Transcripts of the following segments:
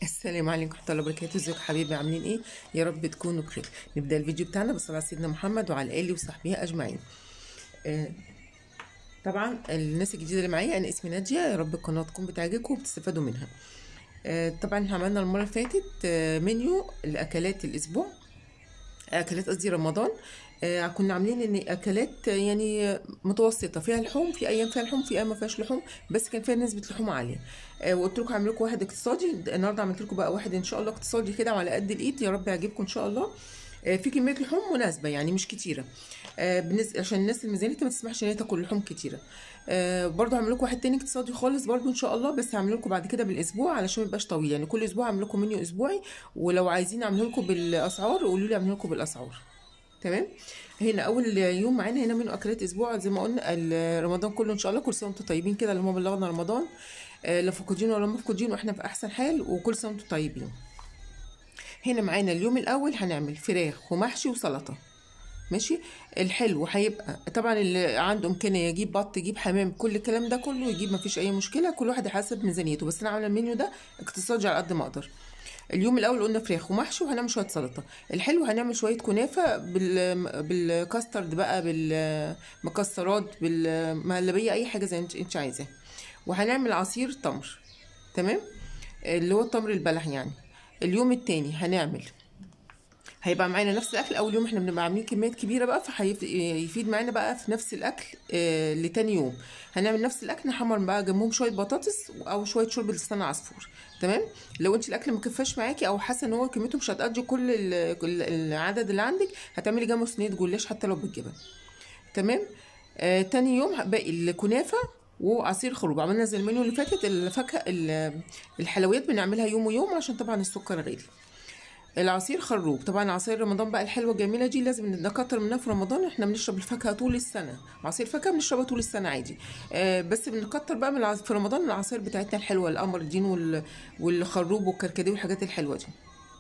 السلام عليكم ورحمة الله وبركاته ازيكم حبايبي عاملين ايه يا رب تكونوا بخير نبدأ الفيديو بتاعنا بالصلاة على سيدنا محمد وعلى آله وصحبه أجمعين آه طبعا الناس الجديدة اللي معايا أنا اسمي نادية يا رب القناة تكون بتعجبكم وبتستفادوا منها آه طبعا احنا عملنا المرة اللي فاتت آه منيو لأكلات الأسبوع أكلات قصدي رمضان آه كنا عاملين ان اكلات يعني متوسطه فيها لحوم في ايام فيها لحوم في ايام ما فيهاش لحوم بس كان فيها نسبه لحوم عاليه آه وقلت لكم هعمل لكم واحد اقتصادي النهارده عملت لكم بقى واحد ان شاء الله اقتصادي كده على قد الايد يا رب يعجبكم ان شاء الله آه في كميه لحوم مناسبه يعني مش كتيره آه بالنسبه عشان الناس الميزانيه ما تسمحش ان هي تاكل لحوم كتيره آه برضه هعمل لكم واحد تاني اقتصادي خالص برضه ان شاء الله بس هعمل لكم بعد كده بالاسبوع علشان ما يبقاش طويل يعني كل اسبوع هعمل لكم منيو اسبوعي ولو عايزين اعمله لكم بالاسعار قولوا لي اعمله لكم بالاسعار تمام هنا اول يوم معانا هنا من اكلات اسبوع زي ما قلنا رمضان كله ان شاء الله كل سنه وانتم طيبين كده اللي هم بلغنا رمضان آه لا فقدين ولا مفقودين واحنا في احسن حال وكل سنه وانتم طيبين هنا معانا اليوم الاول هنعمل فراخ ومحشي وسلطه ماشي الحلو هيبقى طبعا اللي عنده امكانيه يجيب بط يجيب حمام كل الكلام ده كله يجيب مفيش اي مشكله كل واحد حسب ميزانيته بس انا عامله المنيو ده اقتصادي على قد ما اقدر اليوم الاول قلنا فراخ ومحشي وهنعمل شويه سلطه الحلو هنعمل شويه كنافه بال بالكاسترد بقى بالمكسرات بالمهلبيه اي حاجه زي انت عايزاه وهنعمل عصير تمر تمام اللي هو التمر البلح يعني اليوم التاني هنعمل هيبقى معانا نفس الاكل اول يوم احنا بنبقى عاملين كميات كبيره بقى فهيفيد معانا بقى في نفس الاكل آه لتاني يوم هنعمل نفس الاكل نحمر بقى جنبهم شويه بطاطس او شويه شوربه لسان عصفور تمام لو انت الاكل ما كفاش معاكي او حاسه ان هو كميته مش هتقضي كل العدد اللي عندك هتعملي جنبه صينيه جلاش حتى لو بالجبن تمام آه تاني يوم باقي الكنافه وعصير خروب عملنا زي المنيو اللي فاتت الفاكهه الحلويات بنعملها يوم ويوم عشان طبعا السكر غالي العصير خروب طبعا عصير رمضان بقى الحلوه الجميله دي لازم نكتر منها في رمضان احنا بنشرب الفاكهه طول السنه عصير فاكهه بنشربها طول السنه عادي آه بس بنكتر بقى من العصير في رمضان العصير بتاعتنا الحلوه القمر الدين وال... والخروب والكركديه والحاجات الحلوه دي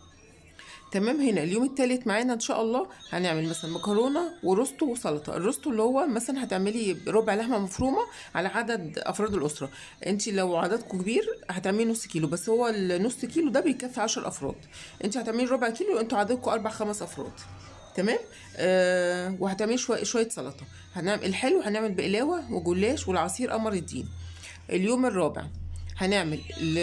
تمام هنا اليوم الثالث معانا ان شاء الله هنعمل مثلا مكرونه وروستو وسلطه الروستو اللي هو مثلا هتعملي ربع لحمه مفرومه على عدد افراد الاسره انت لو عددكم كبير هتعملي نص كيلو بس هو النص كيلو ده بيكفي 10 افراد انت هتعملي ربع كيلو انتوا عددكم اربع خمس افراد تمام آه وهتعملي شويه شويه سلطه هنعمل الحلو هنعمل بقلاوه وجلاش والعصير قمر الدين اليوم الرابع هنعمل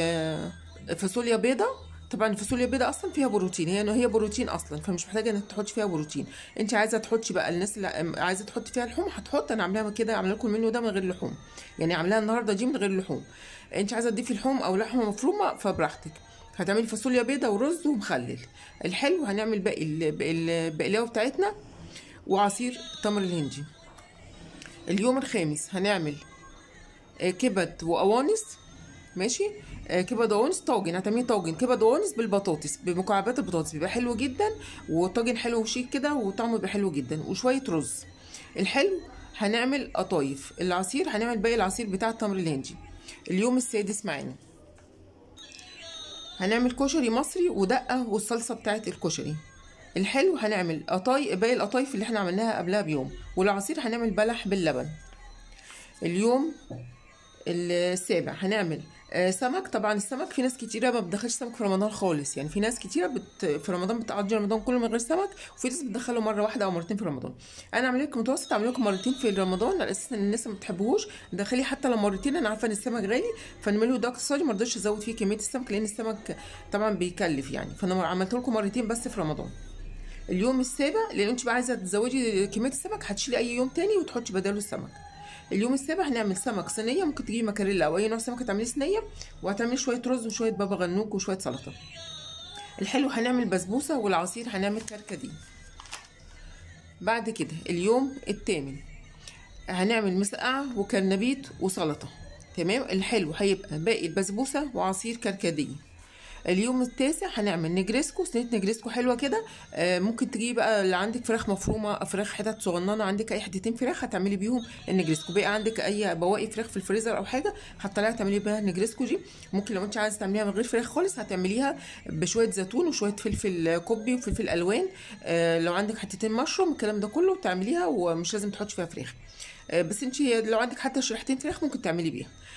فاصوليا بيضه طبعا الفاصوليا البيضاء اصلا فيها بروتين هي هي بروتين اصلا فمش محتاجه انك تحطي فيها بروتين انت عايزه تحطي بقى الناس اللي عايزه تحطي فيها لحوم هتحط انا عاملاها كده عامله لكم المنيو ده من غير لحوم يعني عاملاها النهارده دي من غير لحوم انت عايزه تضيفي لحوم او لحمه مفرومه فبراحتك هتعملي فاصوليا بيضاء ورز ومخلل الحلو هنعمل باقي البقلاوه بتاعتنا وعصير تمر الهندي اليوم الخامس هنعمل كبد وقوانص ماشي آه كبد وقوانص طاجن هتعملي طاجن كبد وقوانص بالبطاطس بمكعبات البطاطس بيبقى حلو جدا وطاجن حلو وشيك كده وطعمه بيبقى حلو جدا وشويه رز الحلو هنعمل قطايف العصير هنعمل باقي العصير بتاع التمر الهندي اليوم السادس معانا هنعمل كشري مصري ودقه والصلصه بتاعت الكشري الحلو هنعمل قطاي باقي القطايف اللي احنا عملناها قبلها بيوم والعصير هنعمل بلح باللبن اليوم السابع هنعمل سمك طبعا السمك في ناس كتيره ما بتدخلش سمك في رمضان خالص يعني في ناس كتيره بت في رمضان بتقضي رمضان كله من غير سمك وفي ناس بتدخله مره واحده او مرتين في رمضان انا عامله لكم متوسط عامله لكم مرتين في رمضان على اساس ان الناس ما بتحبوش دخلي حتى لو مرتين انا عارفه ان السمك غالي فالمنيو ده اقتصادي ما رضيتش ازود فيه كميه السمك لان السمك طبعا بيكلف يعني فانا عملت لكم مرتين بس في رمضان اليوم السابع لان انت بقى عايزه تزودي كميه السمك هتشيلي اي يوم تاني وتحطي بداله السمك اليوم السابع هنعمل سمك صينيه ممكن تجيبي مكاريلا او اي نوع سمك تعمليه صينيه وهتعملي شويه رز وشويه بابا غنوج وشويه سلطه الحلو هنعمل بسبوسه والعصير هنعمل كركديه بعد كده اليوم الثامن هنعمل مسقعه وكرنبيت وسلطه تمام الحلو هيبقى باقي البسبوسه وعصير كركديه اليوم التاسع هنعمل نجريسكو صينيه نجريسكو حلوه كده آه ممكن تجيبي بقى اللي عندك فراخ مفرومه فراخ حتت صغننه عندك اي حتتين فراخ هتعملي بيهم النجريسكو بقى عندك اي بواقي فراخ في الفريزر او حاجه هتطلعي تعملي بيها النجريسكو دي ممكن لو انت عايزه تعمليها من غير فراخ خالص هتعمليها بشويه زيتون وشويه فلفل كوبي وفلفل الوان آه لو عندك حتتين مشروم الكلام ده كله تعمليها ومش لازم تحطي فيها فراخ آه بس انت لو عندك حتى شريحتين فراخ ممكن تعملي بيها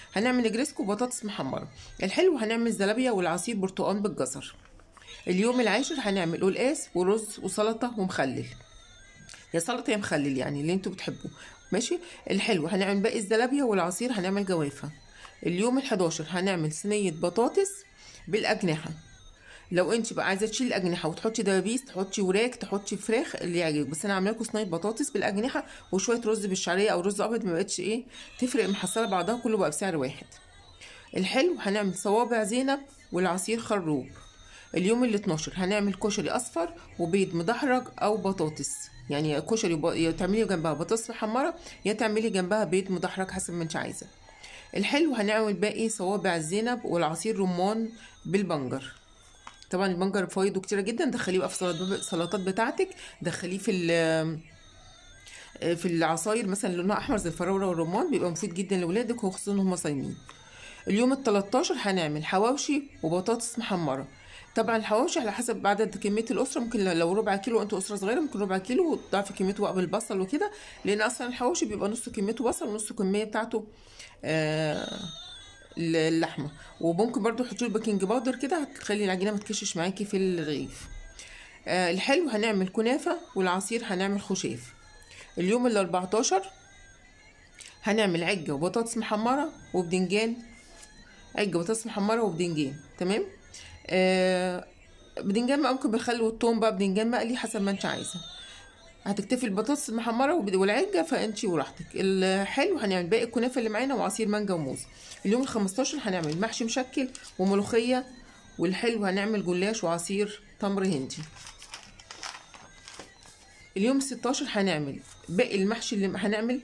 هنعمل نجرسكو وبطاطس محمره الحلو هنعمل زلابيه والعصير برتقال بالجزر اليوم العاشر هنعمل قلقاس ورز وسلطه ومخلل يا سلطه يا مخلل يعني اللي انتوا بتحبوه ماشي الحلو هنعمل باقي الزلابيه والعصير هنعمل جوافه اليوم ال11 هنعمل صينيه بطاطس بالاجنحه لو انت بقى عايزه تشيلي الاجنحه وتحطي دبابيس تحطي وراك تحطي فراخ اللي يعجبك بس انا عامله لكم صينيه بطاطس بالاجنحه وشويه رز بالشعريه او رز ابيض ما بقتش ايه تفرق محصله بعضها كله بقى بسعر واحد الحلو هنعمل صوابع زينب والعصير خروب اليوم ال 12 هنعمل كشري اصفر وبيض مدحرج او بطاطس يعني كشري وب... يا تعملي جنبها بطاطس محمره يا تعملي جنبها بيض مدحرج حسب ما انت عايزه الحلو هنعمل باقي صوابع الزينب والعصير رمان بالبنجر طبعا البنجر فوائده كتيره جدا دخليه بقى في السلطات بتاعتك دخليه في في العصاير مثلا لونها احمر زي الفراوله والرمان بيبقى مفيد جدا لاولادك وخصوصا هم صايمين اليوم ال 13 هنعمل حواوشي وبطاطس محمره طبعا الحواوشي على حسب عدد كميه الاسره ممكن لو ربع كيلو انتوا اسره صغيره ممكن ربع كيلو وتضاعفي كميته بقى بالبصل وكده لان اصلا الحواوشي بيبقى نص كميته بصل ونص كميه بتاعته آه اللحمه وممكن برضو تحطي له بيكنج باودر كده هتخلي العجينه ما تكشش معاكي في الرغيف آه الحلو هنعمل كنافه والعصير هنعمل خشاف اليوم ال 14 هنعمل عجه وبطاطس محمره وبدنجان عجه وبطاطس محمره وبدنجان تمام آه بدنجان بقى ممكن بالخل والثوم بقى بدنجان مقلي حسب ما انت عايزه هتكتفي البطاطس المحمره والعجه فانت وراحتك الحلو هنعمل باقي الكنافه اللي معانا وعصير مانجا وموز اليوم ال 15 هنعمل محشي مشكل وملوخيه والحلو هنعمل جلاش وعصير تمر هندي اليوم ال 16 هنعمل باقي المحشي اللي هنعمل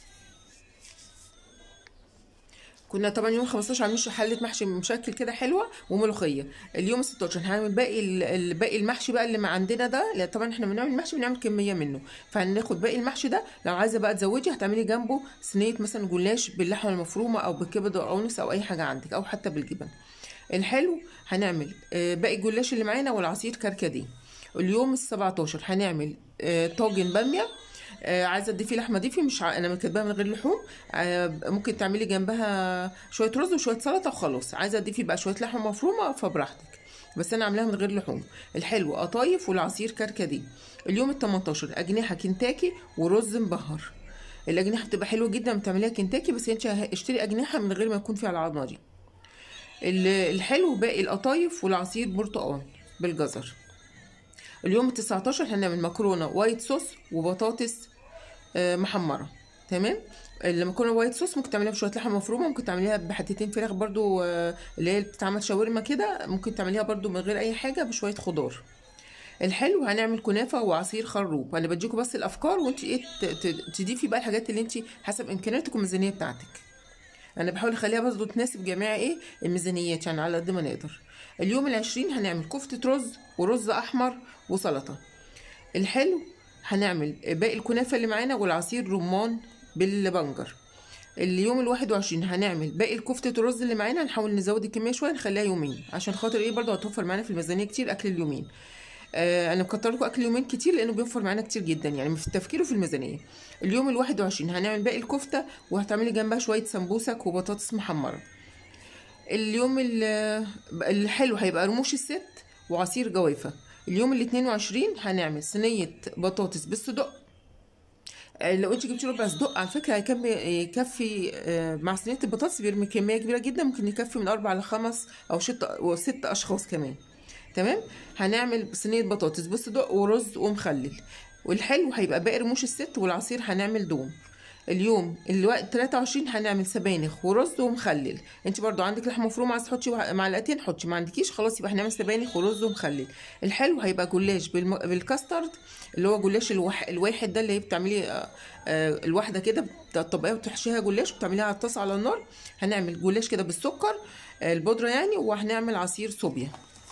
كنا طبعا يوم 15 عاملين حله محشي مشكل كده حلوه وملوخيه اليوم 16 هنعمل باقي باقي المحشي بقى اللي ما عندنا ده طبعا احنا بنعمل محشي بنعمل كميه منه فهناخد باقي المحشي ده لو عايزه بقى تزودي هتعملي جنبه صينيه مثلا جلاش باللحمه المفرومه او بالكبد او اونس او اي حاجه عندك او حتى بالجبن الحلو هنعمل باقي الجلاش اللي معانا والعصير كركديه اليوم ال 17 هنعمل طاجن باميه آه عايزه تضيفي لحمه ضيفي مش ع... انا كاتباها من غير لحوم آه ممكن تعملي جنبها شويه رز وشويه سلطه وخلاص عايزه تضيفي بقى شويه لحمه مفرومه فبراحتك بس انا عاملاها من غير لحوم الحلو قطايف والعصير كركديه اليوم ال 18 اجنحه كنتاكي ورز مبهر الاجنحه بتبقى حلوه جدا بتعمليها كنتاكي بس انت اشتري اجنحه من غير ما يكون فيها العظمه دي الحلو باقي القطايف والعصير برتقال بالجزر اليوم ال 19 هنعمل مكرونه وايت صوص وبطاطس محمره تمام المكرونه وايت صوص ممكن تعمليها بشويه لحمه مفرومه ممكن تعمليها بحتتين فراخ برضو اللي هي بتتعمل شاورما كده ممكن تعمليها برضو من غير اي حاجه بشويه خضار الحلو هنعمل كنافه وعصير خروب انا بديكوا بس الافكار وانت ايه تضيفي بقى الحاجات اللي انت حسب امكانياتك والميزانيه بتاعتك انا بحاول اخليها برضو تناسب جميع ايه الميزانيات يعني على قد ما نقدر اليوم العشرين هنعمل كفتة رز ورز أحمر وسلطة الحلو هنعمل باقي الكنافة اللي معانا والعصير رمان بالبنجر اليوم الواحد وعشرين هنعمل باقي الكفتة الرز اللي معانا هنحاول نزود الكمية شوية نخليها يومين عشان خاطر ايه برضه هتوفر معانا في الميزانية كتير أكل اليومين آه انا مكتر لكم اكل يومين كتير لانه بيوفر معانا كتير جدا يعني في التفكير وفي الميزانيه اليوم الواحد وعشرين هنعمل باقي الكفته وهتعملي جنبها شويه سمبوسك وبطاطس محمره اليوم الحلو هيبقى رموش الست وعصير جوافه اليوم ال 22 هنعمل صينيه بطاطس بالصدق لو انت جبتي ربع صدق على فكره هيكفي يكفي مع صينيه البطاطس بيرمي كميه كبيره جدا ممكن يكفي من اربع لخمس او ست وست اشخاص كمان تمام هنعمل صينيه بطاطس بالصدق ورز ومخلل والحلو هيبقى باقي رموش الست والعصير هنعمل دوم اليوم الوقت 23 هنعمل سبانخ ورز ومخلل انت برضو عندك لحمه مفرومه عايز تحطي معلقتين حطي ما عندكيش خلاص يبقى هنعمل سبانخ ورز ومخلل الحلو هيبقى جلاش بالم... بالكاسترد اللي هو جلاش الوح... الواحد ده اللي هي بتعمليه آه آه الواحده كده بتطبقيها وتحشيها جلاش وبتعمليها على الطاسه على النار هنعمل جلاش كده بالسكر آه البودره يعني وهنعمل عصير صوبيا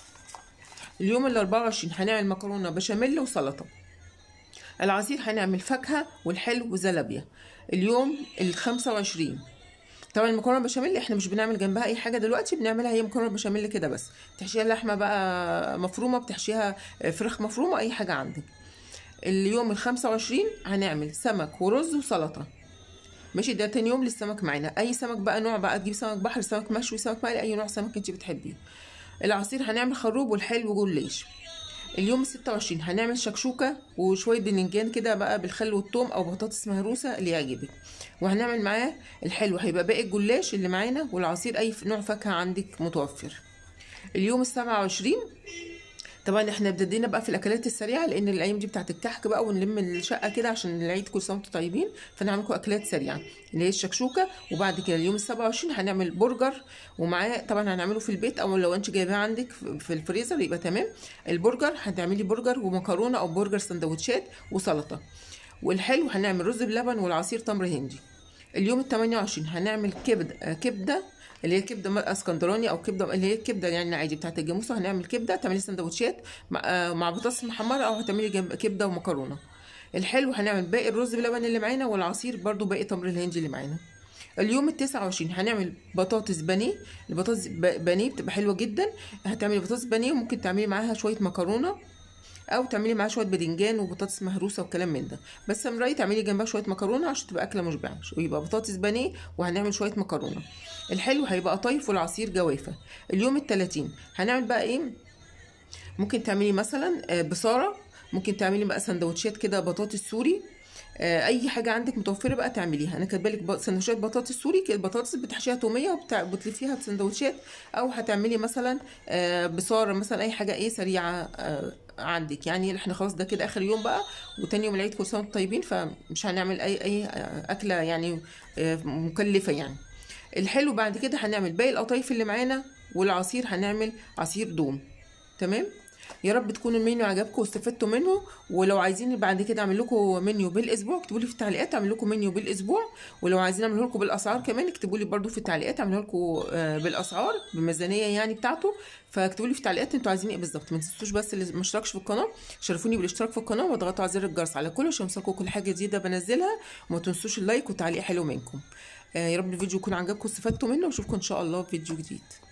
اليوم ال 24 هنعمل مكرونه بشاميل وسلطه العصير هنعمل فاكهه والحلو وزلابيا اليوم ال 25 طبعا المكرونه بشاميل احنا مش بنعمل جنبها اي حاجه دلوقتي بنعملها هي مكرونه بشاميل كده بس بتحشيها لحمه بقى مفرومه بتحشيها فراخ مفرومه اي حاجه عندك اليوم ال 25 هنعمل سمك ورز وسلطه ماشي ده تاني يوم للسمك معانا اي سمك بقى نوع بقى تجيب سمك بحر سمك مشوي سمك مقلي اي نوع سمك انت بتحبيه العصير هنعمل خروب والحلو جلاش اليوم الستة وعشرين هنعمل شكشوكة وشوية بننجان كده بقى بالخل والثوم أو بطاطس مهروسة اللي يعجبك وهنعمل معاه الحلو هيبقى باقي الجلاش اللي معانا والعصير أي نوع فاكهة عندك متوفر اليوم السبعة وعشرين طبعا احنا ابتدينا بقى في الاكلات السريعه لان الايام دي بتاعت الكحك بقى ونلم الشقه كده عشان العيد كل سنه وانتم طيبين فنعمل لكم اكلات سريعه اللي هي الشكشوكه وبعد كده اليوم ال 27 هنعمل برجر ومعاه طبعا هنعمله في البيت او لو انت جايباه عندك في الفريزر يبقى تمام البرجر هتعملي برجر ومكرونه او برجر سندوتشات وسلطه والحلو هنعمل رز بلبن والعصير تمر هندي اليوم ال 28 هنعمل كبد كبده اللي هي كبده اسكندراني او كبده اللي هي الكبده يعني عادي بتاعت الجاموسه هنعمل كبده تعملي سندوتشات مع, آه مع بطاطس محمره او هتعملي كبده ومكرونه الحلو هنعمل باقي الرز بلبن اللي معانا والعصير برضو باقي تمر الهندي اللي معانا اليوم ال 29 هنعمل بطاطس بانيه البطاطس بانيه بتبقى حلوه جدا هتعملي بطاطس بانيه وممكن تعملي معاها شويه مكرونه او تعملي معاها شويه باذنجان وبطاطس مهروسه وكلام من ده بس من رايي تعملي جنبها شويه مكرونه عشان تبقى اكله مشبعه ويبقى بطاطس بانيه وهنعمل شويه مكرونه الحلو هيبقى قطايف والعصير جوافه اليوم التلاتين هنعمل بقى ايه ممكن تعملي مثلا بصاره ممكن تعملي بقى سندوتشات كده بطاطس سوري اي حاجه عندك متوفره بقى تعمليها انا كاتبه لك سندوتشات بطاطس سوري البطاطس بتحشيها توميه وبتلفيها سندوتشات او هتعملي مثلا بصاره مثلا اي حاجه ايه سريعه عندك يعني احنا خلاص ده كده اخر يوم بقى وتاني يوم العيد كل سنه وانتم طيبين فمش هنعمل اي اي اكله يعني مكلفه يعني الحلو بعد كده هنعمل باقي القطايف اللي معانا والعصير هنعمل عصير دوم تمام يا رب تكون المنيو عجبكم واستفدتوا منه ولو عايزين بعد كده اعمل لكم منيو بالاسبوع اكتبوا لي في التعليقات اعمل لكم منيو بالاسبوع ولو عايزين اعمله لكم بالاسعار كمان اكتبوا لي برده في التعليقات اعمله لكم بالاسعار بميزانيه يعني بتاعته فاكتبوا لي في التعليقات انتوا عايزين ايه بالظبط ما تنسوش بس اللي ما اشتركش في القناه شرفوني بالاشتراك في القناه واضغطوا على زر الجرس على كل عشان يوصلكم كل حاجه جديده بنزلها وما تنسوش اللايك والتعليق حلو منكم يا رب الفيديو يكون عجبكم واستفدتوا منه واشوفكم ان شاء الله في فيديو جديد